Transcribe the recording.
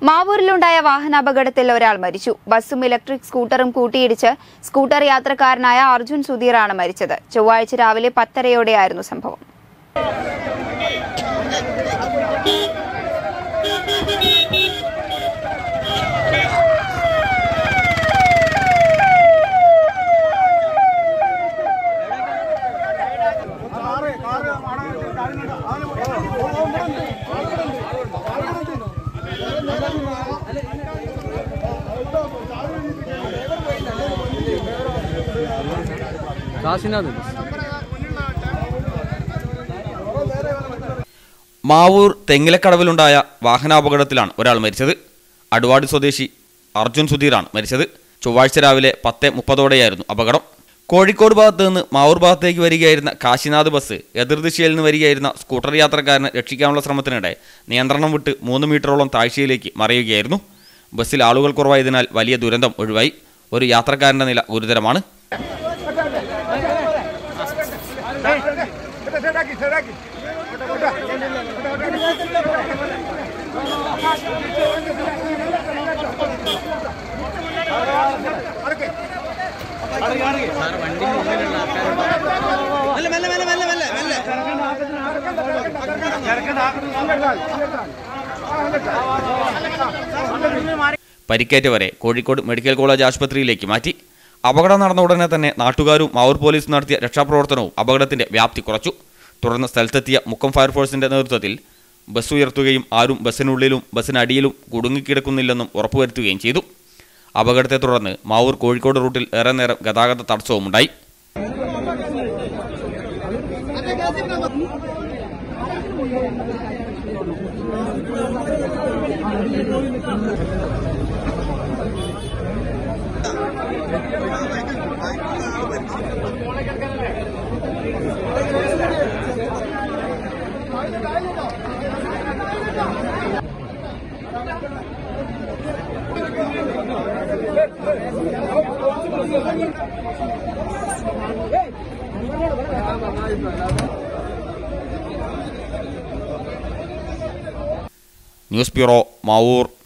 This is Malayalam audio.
മാവൂരിലുണ്ടായ വാഹനാപകടത്തിൽ ഒരാൾ മരിച്ചു ബസ്സും ഇലക്ട്രിക് സ്കൂട്ടറും കൂട്ടിയിടിച്ച് സ്കൂട്ടർ യാത്രക്കാരനായ അർജുൻ സുധീറാണ് മരിച്ചത് ചൊവ്വാഴ്ച രാവിലെ പത്തരയോടെയായിരുന്നു സംഭവം കാശിനാഥ് മാവൂർ തെങ്ങിലക്കടവിലുണ്ടായ വാഹനാപകടത്തിലാണ് ഒരാൾ മരിച്ചത് അടുവാടി സ്വദേശി അർജുൻ സുധീറാണ് മരിച്ചത് ചൊവ്വാഴ്ച രാവിലെ പത്ത് മുപ്പതോടെയായിരുന്നു അപകടം കോഴിക്കോട് ഭാഗത്ത് നിന്ന് മാവൂർ ഭാഗത്തേക്ക് വരികയായിരുന്ന കാശിനാഥ് ബസ് എതിർദിശയിൽ നിന്ന് വരികയായിരുന്ന സ്കൂട്ടർ യാത്രക്കാരനെ രക്ഷിക്കാനുള്ള ശ്രമത്തിനിടെ നിയന്ത്രണം വിട്ട് മൂന്ന് മീറ്ററോളം താഴ്ചയിലേക്ക് മറിയുകയായിരുന്നു ബസ്സിൽ ആളുകൾ കുറവായതിനാൽ വലിയ ദുരന്തം ഒഴിവായി ഒരു യാത്രക്കാരന്റെ നില ഗുരുതരമാണ് പരിക്കേറ്റവരെ കോഴിക്കോട് മെഡിക്കൽ കോളേജ് ആശുപത്രിയിലേക്ക് മാറ്റി അപകടം നടന്ന ഉടനെ തന്നെ നാട്ടുകാരും മാവൂർ പോലീസ് നടത്തിയ രക്ഷാപ്രവർത്തനവും അപകടത്തിന്റെ വ്യാപ്തി കുറച്ചു തുടർന്ന് സ്ഥലത്തെത്തിയ മുക്കം ഫയർഫോഴ്സിന്റെ നേതൃത്വത്തിൽ ബസ് ഉയർത്തുകയും ആരും ബസ്സിനുള്ളിലും ബസ്സിനടിയിലും കുടുങ്ങിക്കിടക്കുന്നില്ലെന്നും ഉറപ്പുവരുത്തുകയും ചെയ്തു അപകടത്തെ തുടർന്ന് മാവൂർ കോഴിക്കോട് റൂട്ടിൽ ഏറെ നേരം ഗതാഗത തടസ്സവുമുണ്ടായി ന്യൂസ് ബ്യൂറോ മാവൂർ